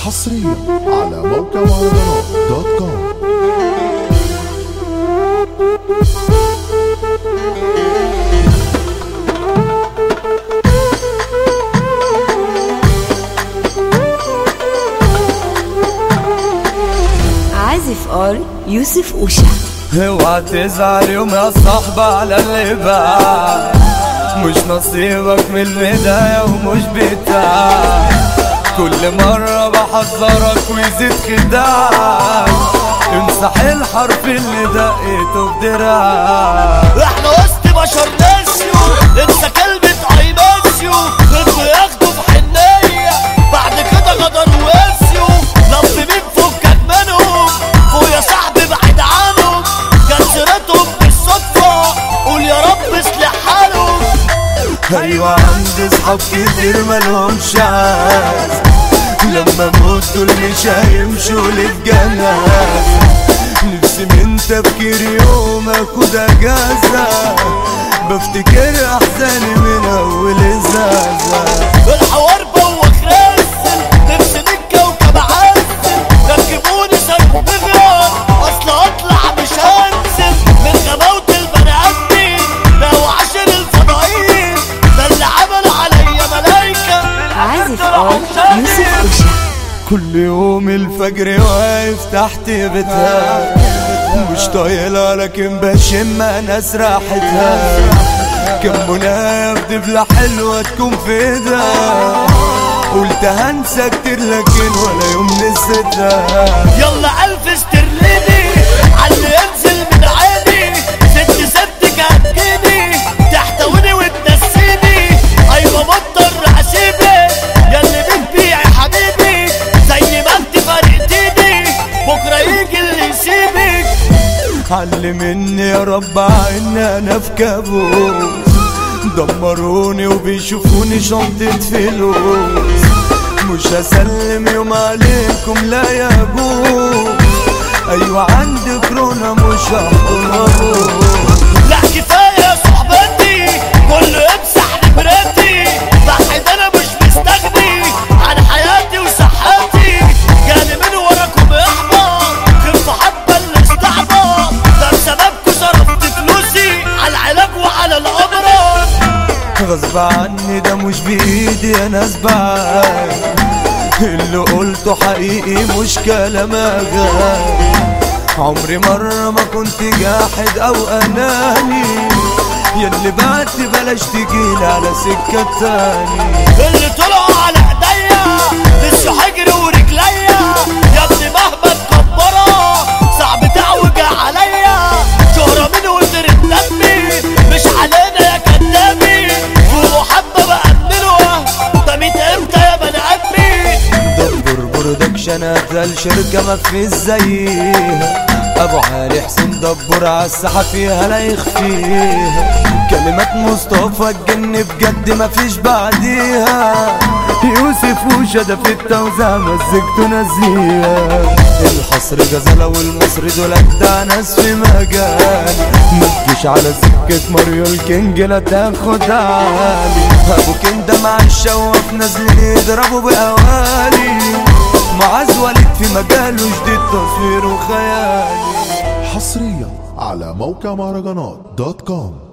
حصريا على موقع مهرجانات دوت كوم عازف ار يوسف اوشا اوعى تزعل يوم يا صاحبي على اللي باع مش نصيبك من البداية ومش بتاعك كل مرة بحذرك ويزيد خداعك امسح الحرف اللي دقيته بدراعك احنا وسط بشر ناسيو انت كلمة عيناسيو انتوا ياخدوا في حنية بعد كده غدر واسيو لف مين فكك منهم فوق يا صاحبي بعيد عنهم كان سيرتهم بالصدفة قول يا رب اصلح حالهم ايوه عندي صحاب كتير مالهمش عاز لما موت دول مش هيمشوا لي في جنازة نفسي من تفكير يوم اخد اجازة بفتكر احزاني من اول ازازة الحوار بوخ راسل نفسي للكوكب عازل ركبوني سرب بغيار اصل اطلع مش هنزل من غباوة البني ادمين لو عشر الفضائيين ده اللي عمل عليا ملايكة عازف ار يوسف اوشا كل يوم الفجر واقف تحت بيتها مش طايلة لكن بشم ناس راحتها كم منايا في دبلة حلوة تكون في ايدها قلت هنسى كتير لكن ولا يوم نسيتها يلا الف استرليني عاللي ينزل من عيني ست ست جنجيني تحتويني وتنسيني ايوه مضطر اسيبك ياللي بتبيع يا حبيبي زي ما انت فرقتيني بكره يجي اللي يسيبك علمني يا رب عنا انا في كابوس دمروني وبيشوفوني شنطة فلوس مش هسلم يوم عليكم لا يجوز ايوه عندي كورونا مش هحضن وابوس لا كفايه صحبتي كله يمسح نمرتي بحد انا مش مستغني عن حياتي وصحتي جالي من وراكم احباط خفوا حبه الاستعباط ده بسببكم صرفت فلوسي على العلاج وعلى الامراض غصب عني ده مش بايدي انا اسبعك اللي قلته حقيقي مش كلام اغاني عمري مرة ما كنت جاحد او اناني ياللي بعت بلاش تجيلي على سكة تاني اللي طلعوا على ايديا لسه حجري ورجليا يا ابني مهما تكبرها صعب تعوج عليا شهرة من وزر دمي مش علينا يا كدابي ومحبة بأمنها ده ميت امتى يا بني ادمي دبر برودكشن افضل شركة ما في زيها ابو علي حسين دبر عالساحة فيها لا يخفيها كلمات مصطفى الجن بجد ما فيش بعديها يوسف وشدة في التوزيع مزجته نزيها الحصر غزالة والمصري دول اجدع ناس في مجال ما تجيش على سكة ماريو الكينج لا تاخد عالي ابو كندا مع الشواف نازلين يضربوا بقوالي معاذ وليد في مجاله جديد تصوير وخيالي حصريا على موقع مهرجانات دوت كوم